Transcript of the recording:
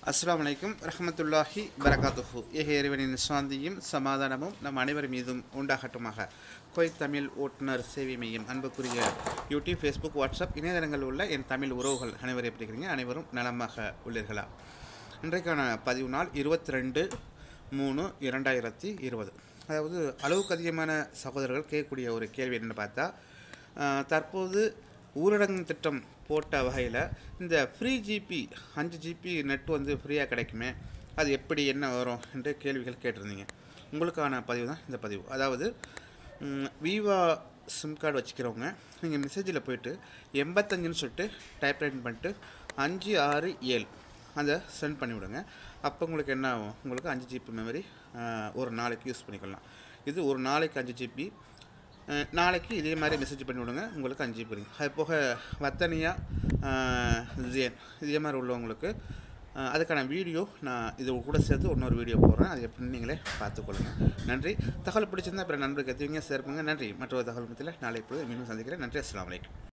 அஸ்ஸலாமு அலைக்கும் ரஹமத்துல்லாஹி வரகாத்துஹு ஏக இறைவனின் சாந்தியும் சமாதானமும் நம் அனைவர் மீதும் உண்டாகட்டுமாக கொய் தமிழ் ஓட்டுநர் சேவை மையம் அன்புக்குரிய யூடியூப் ஃபேஸ்புக் வாட்ஸ்அப் இணையதளங்களில் உள்ள என் தமிழ் உறவுகள் அனைவரும் எப்படி இருக்கிறீங்க அனைவரும் நலமாக உள்ளீர்களா இன்றைக்கான பதிவு நாள் இருபத்தி ரெண்டு மூணு இரண்டாயிரத்தி இருபது அதாவது அளவுக்கு அதிகமான சகோதரர்கள் கேட்கக்கூடிய ஒரு கேள்வி என்னென்னு பார்த்தா ஆஹ், தற்போது ஊரடங்கு திட்டம் போட்ட வகையில் இந்த ஃப்ரீ ஜிபி அஞ்சு ஜிபி நெட் வந்து ஃப்ரீயாக கிடைக்குமே அது எப்படி என்ன வரும் என்று கேள்விகள் கேட்டிருந்தீங்க உங்களுக்கான பதிவு தான் இந்த பதிவு அதாவது விவா சிம் கார்டு வச்சுக்கிறவங்க நீங்கள் மெசேஜில் போயிட்டு எண்பத்தஞ்சுன்னு சொல்லிட்டு டைப்ரைட் பண்ணிட்டு அஞ்சு ஆறு ஏழு அதை சென்ட் பண்ணி விடுங்க அப்போ உங்களுக்கு என்ன ஆகும் உங்களுக்கு அஞ்சு ஜிபி மெமரி ஒரு நாளைக்கு யூஸ் பண்ணிக்கலாம் இது ஒரு நாளைக்கு அஞ்சு ஜிபி நாளைக்கு இதே மாதிரி மெசேஜ் பண்ணி விடுங்க உங்களுக்கு அஞ்சு ஜிபி அது போக வத்தனியா ஜேன் இதே மாதிரி உள்ளவங்களுக்கு அஹ், அதுக்கான வீடியோ நான் இது கூட சேர்த்து இன்னொரு வீடியோ போடுறேன் அது எப்படின்னு நீங்களே பார்த்துக்கொள்ளுங்க நன்றி தகவல் பிடிச்சிருந்தா அப்புறம் நண்பருக்கு எத்துவீங்க சேர்ப்புங்க நன்றி மற்றொரு தகவல் மத்தியில் நாளை இப்பொழுது மீண்டும் சந்திக்கிறேன் நன்றி அஸ்ஸலாமு அலைக்கும்